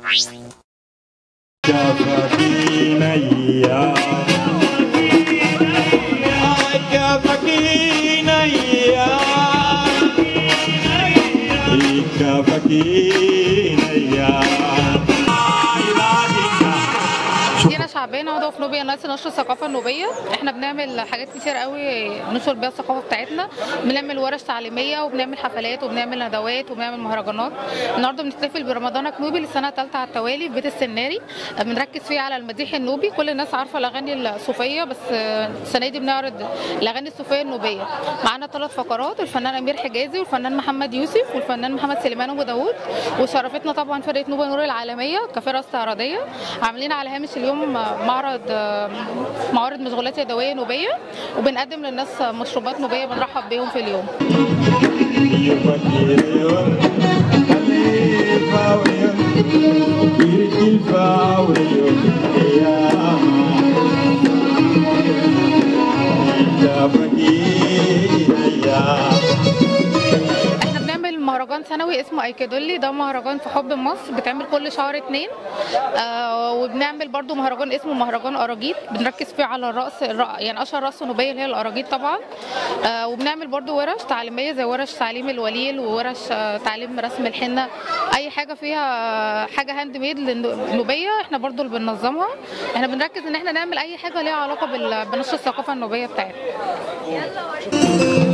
كفكينيا كفكينيا كفكينيا دينا شعبانة عضو في نوبيا ناس نشر الثقافة النوبية احنا بنعمل حاجات كتير قوي ننشر بيها الثقافة بتاعتنا بنعمل ورش تعليمية وبنعمل حفلات وبنعمل ندوات وبنعمل مهرجانات النهارده بنحتفل برمضانك نوبي للسنة الثالثة على التوالي في بيت السناري بنركز فيه على المديح النوبي كل الناس عارفة الأغاني الصوفية بس السنة دي بنعرض الأغاني الصوفية النوبية معانا ثلاث فقرات الفنان أمير حجازي والفنان محمد يوسف والفنان محمد سليمان أبو داوود وشرفتنا طبعا فرقة نوبة نور العالمية كفرقة استعراضية عاملين على هامش اليوم معرض معارض مشغولات يدويه نوبيه وبنقدم للناس مشروبات نوبيه بنرحب بيهم في اليوم يفكرون خليفة ويوم كيركيفة ويوم يا كفكينيا احنا بنعمل مهرجان سنوي اسمه ايكادولي ده مهرجان في حب مصر بيتعمل كل شهر اتنين آه وبنعمل برضو مهرجان اسمه مهرجان اراجيط بنركز فيه على الرقص الرق- يعني اشهر رقصه نوبيه اللي هي الاراجيط طبعا آه وبنعمل برضو ورش تعليميه زي ورش تعليم الوليل وورش آه تعليم رسم الحنه اي حاجه فيها حاجه هاند ميد نوبيه احنا برضو اللي بننظمها احنا بنركز ان احنا نعمل اي حاجه ليها علاقه بال- بنشر الثقافه النوبيه بتاعتنا